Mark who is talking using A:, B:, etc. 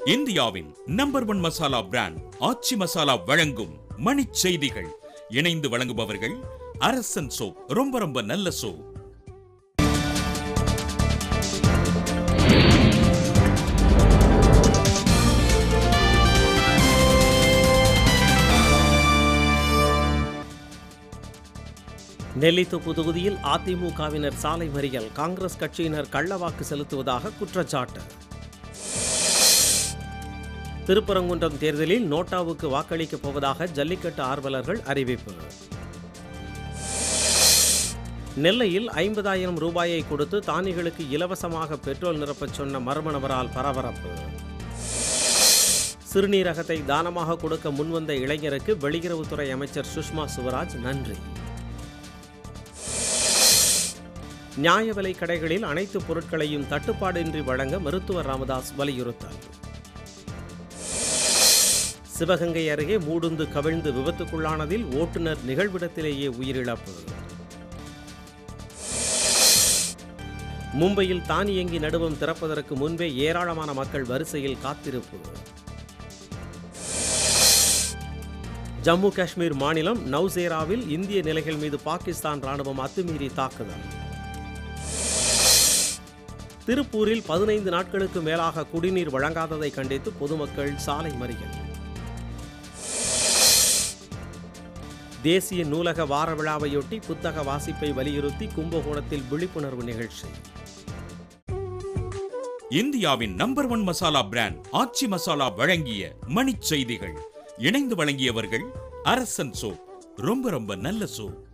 A: இந்தியாவின் number one masala brand Aachi masala வழங்கும் மணிச் செய்திகள் இணைந்து வழங்குபவர்கள் அரசன் சோ ரொம்ப ரொம்ப நல்ல சோ
B: நெல்லித்தோப்பு தொகுதியில் அதிமுகவினர் சாலை மறியல் காங்கிரஸ் கட்சியினர் கள்ளவாக்கு செலுத்துவதாக குற்றச்சாட்டு திருப்பரங்குன்றம் தேர்தலில் நோட்டாவுக்கு வாக்களிக்கப் போவதாக ஜல்லிக்கட்டு ஆர்வலர்கள் அறிவிப்பு நெல்லையில் ஐம்பதாயிரம் ரூபாயை கொடுத்து தானிகளுக்கு இலவசமாக பெட்ரோல் நிரப்பச் சொன்ன மர்ம நபரால் பரபரப்பு சிறுநீரகத்தை தானமாக கொடுக்க முன்வந்த இளைஞருக்கு வெளியுறவுத்துறை அமைச்சர் சுஷ்மா சுவராஜ் நன்றி நியாய விலை கடைகளில் அனைத்து பொருட்களையும் தட்டுப்பாடின்றி வழங்க மருத்துவர் ராமதாஸ் வலியுறுத்தல் சிவகங்கை அருகே மூடுந்து கவிழ்ந்து விபத்துக்குள்ளானதில் ஓட்டுநர் நிகழ்விடத்திலேயே உயிரிழப்பு மும்பையில் தானியங்கி நடுவம் திறப்பதற்கு முன்பே ஏராளமான மக்கள் வரிசையில் காத்திருப்பு ஜம்மு காஷ்மீர் மாநிலம் நவ்சேராவில் இந்திய நிலைகள் மீது பாகிஸ்தான் ராணுவம் அத்துமீறி தாக்குதல் திருப்பூரில் பதினைந்து நாட்களுக்கு மேலாக குடிநீர் வழங்காததை கண்டித்து பொதுமக்கள் சாலை மறியல் தேசிய நூலக வார விழாவையொட்டி புத்தக வாசிப்பை வலியுறுத்தி கும்பகோணத்தில் விழிப்புணர்வு நிகழ்ச்சி
A: இந்தியாவின் number one masala brand Aachi masala வழங்கிய மணிச் செய்திகள் இணைந்து வழங்கியவர்கள் அரசன் சோ ரொம்ப ரொம்ப நல்ல சோ